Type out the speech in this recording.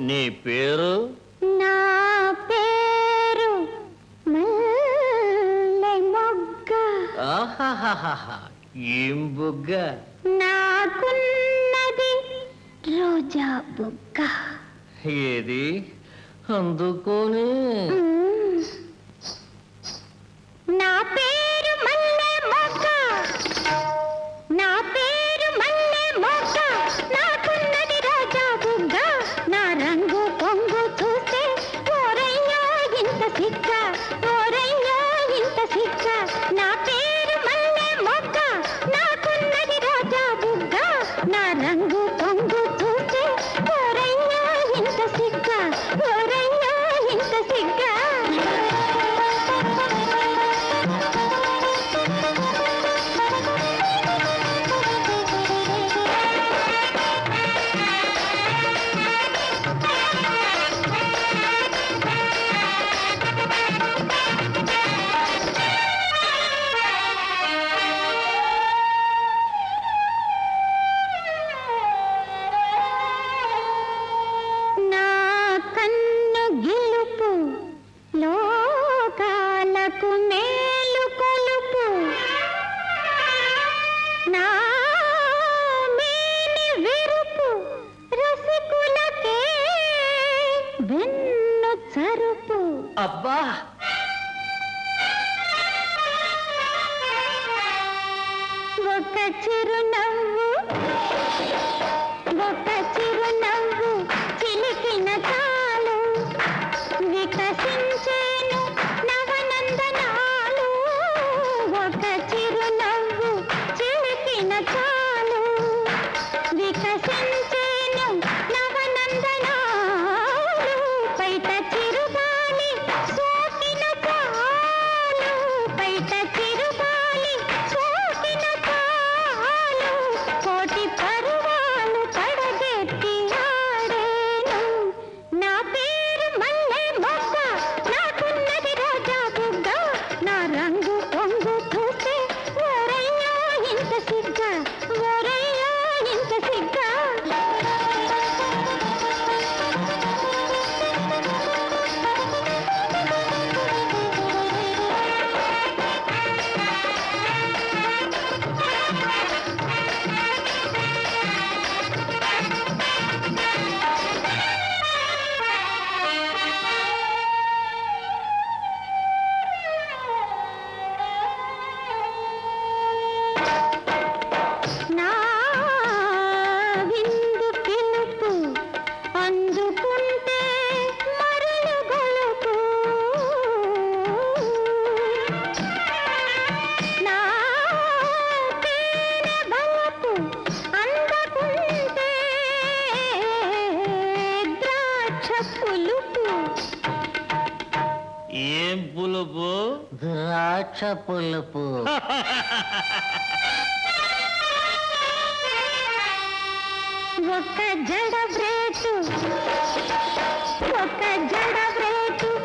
నీ పేరు నా పేరు మల్లె మొగ్గ ఆహాహాహా ఏం బుగ్గ నాకున్నది రోజా బుగ్గ ఏది అందుకోని మ్మ్. నా పేరు మల్లె మొగ్గ నా పేరు మల్లె మొగ్గ నాకున్నది రోజా బుగ్గ నా రంగు పొంగు చూస్తే ఓరయ్యా ఇంత సిగ్గ ఓరయ్యా ఇంత సిగ్గ నా పేరు మల్లె మొగ్గ నాకున్నది రోజా బుగ్గ నా రంగు పొంగు చూస్తే ఓరయ్యా ఇంత సిగ్గ ఓరయ్యా ఇంత సిగ్గ నా కన్ను గెలుపు లోకాలకు మేలు కొలుపు నా మేని విరుపు రసికులకే వెన్ను చరుపు అబ్బా ఒక చిరునవ్వు ఒక చిరునవ్వు చిలికిన చాలు వికసించేను నవనందనాలు ఒక చిరునవ్వు చిలికిన చాలు వికసించేను నవనందనాలు పైట చిరుగాలి సోకిన చాలు పైట చిరుగాలి సోకిన చాలు కోటి పరువాలు పడగెత్తి ఆడేను నా పేరు మల్లె మొగ్గ నాకున్నది రోజా బుగ్గ నా రంగు పొంగు చూస్తే ఓరయ్యా ఇంత సిగ్గ ఓరయ్యా ఇంత సిగ్గ నా విందు పిలుపు అందుకుంటే మరలు గొలుపు నా తేనె బలపు అందకుంటే ద్రాక్ష పులుపు ఏం పులుపు ద్రాక్ష పులుపు ఒక జడ బ్రేటు ఒక జడ బ్రేటు